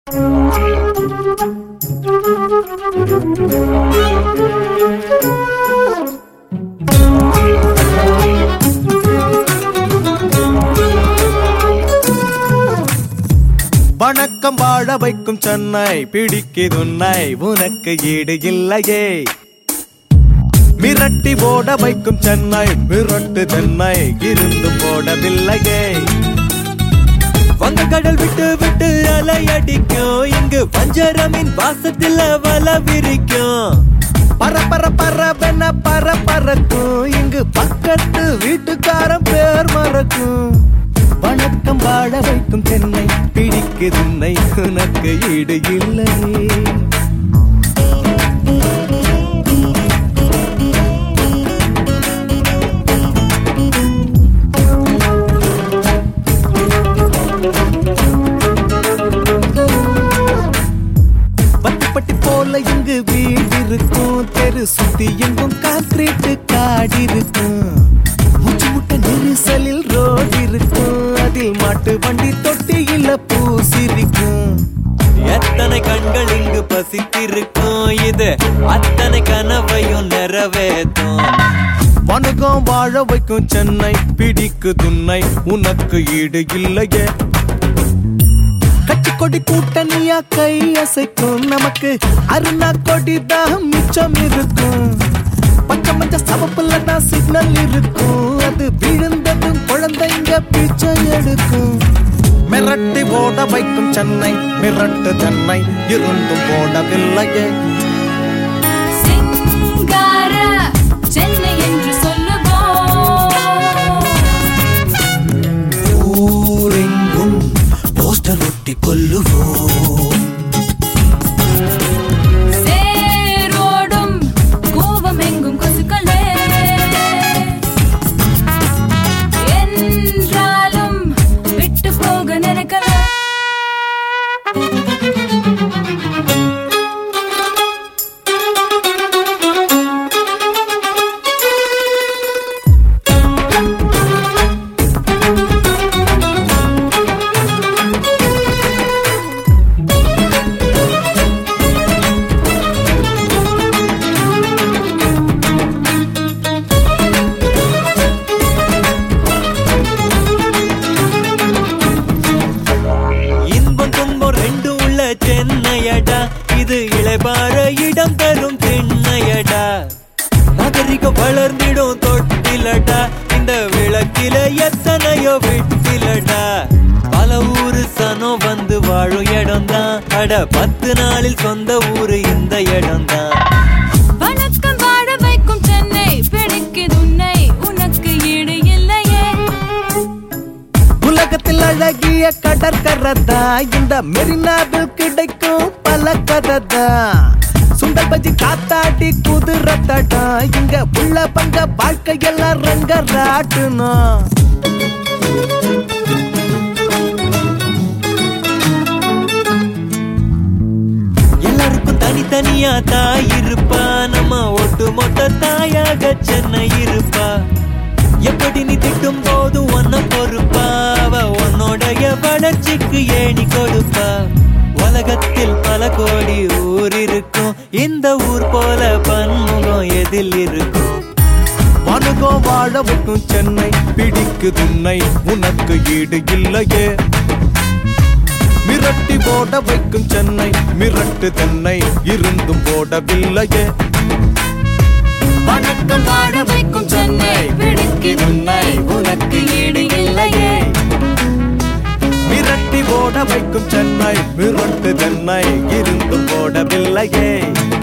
வணக்கம் வாழ வைக்கும் சென்னை பிடிக்குதுன்னை உனக்கு ஈடு இல்லையே மிரட்டி ஓட வைக்கும் சென்னை மிரட்டு தென்னை இருந்து போடவில்லையே வங்கக்கடல் விட்டு விட்டு அலை அடிக்கும் இங்கு வஞ்சரமின் வாசத்தில் வல விரிக்கும் பர பர பரவென பர பறக்கும் இங்கு பக்கத்து வீட்டுக்காரன் பேர் மறக்கும் வணக்கம் வாழ வைக்கும் தென்னை பிடிக்குதுன்னை உனக்கு ஈடு இல்லை பட்டுப்பட்டி போல இங்கு வீடு இருக்கும் தெரு சுத்தி எங்கும் கான்கிரீட் காடு இருக்கும் மூச்சு முட்டை நெரிசலில் ரோடு இருக்கும் அதில் மாட்டு வண்டி தொட்டியில பூசிருக்கும் எத்தனை கண்கள் இங்கு பசித்திருக்கும் இது அத்தனை கனவையும் நிறைவேற்றும் வணக்கம் வாழ வைக்கும் சென்னை பிடிக்கு துன்னை உனக்கு ஈடு இல்லையே கட்சி கொடி கூட்டணியா கை அசைக்கும் நமக்கு அருணா கொடி தான் மிச்சம் இருக்கும் பச்சை மஞ்ச சவப்புல தான் சிக்னல் இருக்கும் அது விழுந்ததும் குழந்தைங்க பிச்சை எடுக்கும் மிரட்டி ஓட வைக்கும் சென்னை மிரட்டு சென்னை இருந்தும் போடவில்லையே சிங்கார சென்னை என்று சொல்லுவோம் ஊரெங்கும் போஸ்டர் ஒட்டி கொல்லுவோம் சேரோடும் கோபம் எங்கும் கொசுக்களே என்றாலும் விட்டு போக நினைக்கல இன்பம் துன்பம் ரெண்டும் உள்ள சென்னையடா இது இளைபார இடம் தரும் தென்னையடா நாகரிகம் வளர்ந்திடும் தொட்டிலடா இந்த விளக்கில எத்தனையோ விட்டிலடா பல ஊரு சனம் வந்து வாழும் இடம்தான் அட பத்து நாளில் சொந்த ஊரு இந்த இடம்தான் வணக்கம் வாழ வைக்கும் சென்னை பிடிக்குது உன்னை உனக்கு ஈடு இல்லையே உலகத்தில் அழகிய கடற்கரதா இந்த மெரினாவில் கிடைக்கும் பல கததா சுண்டல் பஜ்ஜி காத்தாடி குதிரத்தடா இங்க உள்ள பங்க வாழ்க்கையெல்லாம் ரங்க ராட்டுணும் எல்லாருக்கும் தனித்தனியா தாய் இருப்பா நம்ம ஒட்டு மொத்த தாயாக சென்னை இருப்பா எப்படி நீ திட்டும் போது ஒன்ன பொறுப்பா அவ உன்னோடைய வளர்ச்சிக்கு ஏணி கொடுப்பா உலகத்தில் பல கோடி ஊர் இருக்கும் இந்த ஊர் போல பன்முகம் எதில் இருக்கும் வணுகம் வாழ வைக்கும் சென்னை பிடிக்கு துன்னை உனக்கு ஈடு இல்லையே மிரட்டி போட வைக்கும் சென்னை மிரட்டு தென்னை இருந்தும் போடவில்லையே வணக்கம் வாழ வைக்கும் சென்னை பிடிக்குது உன்னை உனக்கு ஈடு இல்லையே மிரட்டி ஓட வைக்கும் சென்னை மிரட்டு தென்னை இருந்தும் போடவில்லையே